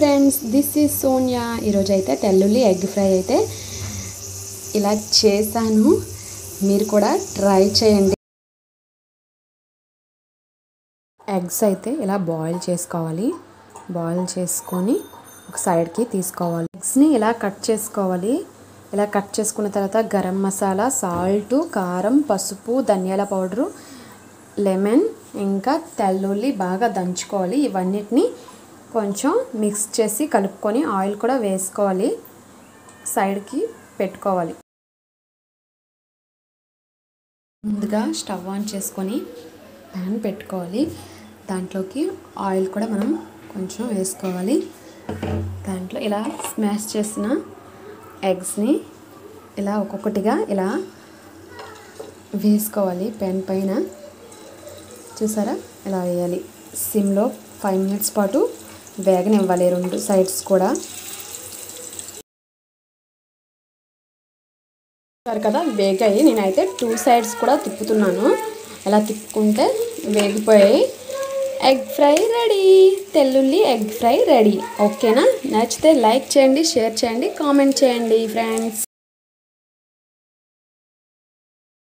friends this is Sonia ఈరోజు అయితే తెల్లుల్లి ఎగ్ ఫ్రై అయితే ఇలా చేశాను మీరు కూడా ట్రై చేయండి ఎగ్స్ అయితే ఇలా బాయిల్ చేసుకోవాలి బాయిల్ చేసుకొని ఒక సైడ్కి తీసుకోవాలి ఎగ్స్ని ఇలా కట్ చేసుకోవాలి ఇలా కట్ చేసుకున్న తర్వాత గరం మసాలా సాల్ట్ కారం పసుపు ధనియాల పౌడరు లెమన్ ఇంకా తెల్లుల్లి బాగా దంచుకోవాలి ఇవన్నిటిని కొంచెం మిక్స్ చేసి కలుపుకొని ఆయిల్ కూడా వేసుకోవాలి సైడ్కి పెట్టుకోవాలి ముందుగా స్టవ్ ఆన్ చేసుకొని ప్యాన్ పెట్టుకోవాలి దాంట్లోకి ఆయిల్ కూడా మనం కొంచెం వేసుకోవాలి దాంట్లో ఇలా స్మాష్ చేసిన ఎగ్స్ని ఇలా ఒక్కొక్కటిగా ఇలా వేసుకోవాలి పెన్ పైన చూసారా ఇలా వేయాలి సిమ్లో ఫైవ్ మినిట్స్ పాటు వేగనివ్వాలి రెండు సైడ్స్ కూడా చూసారు కదా వేగాయి నేనైతే టూ సైడ్స్ కూడా తిప్పుతున్నాను అలా తిప్పుకుంటే వేగిపోయాయి ఎగ్ ఫ్రై రెడీ తెల్లుల్లి ఎగ్ ఫ్రై రెడీ ఓకేనా నచ్చితే లైక్ చేయండి షేర్ చేయండి కామెంట్ చేయండి ఫ్రెండ్స్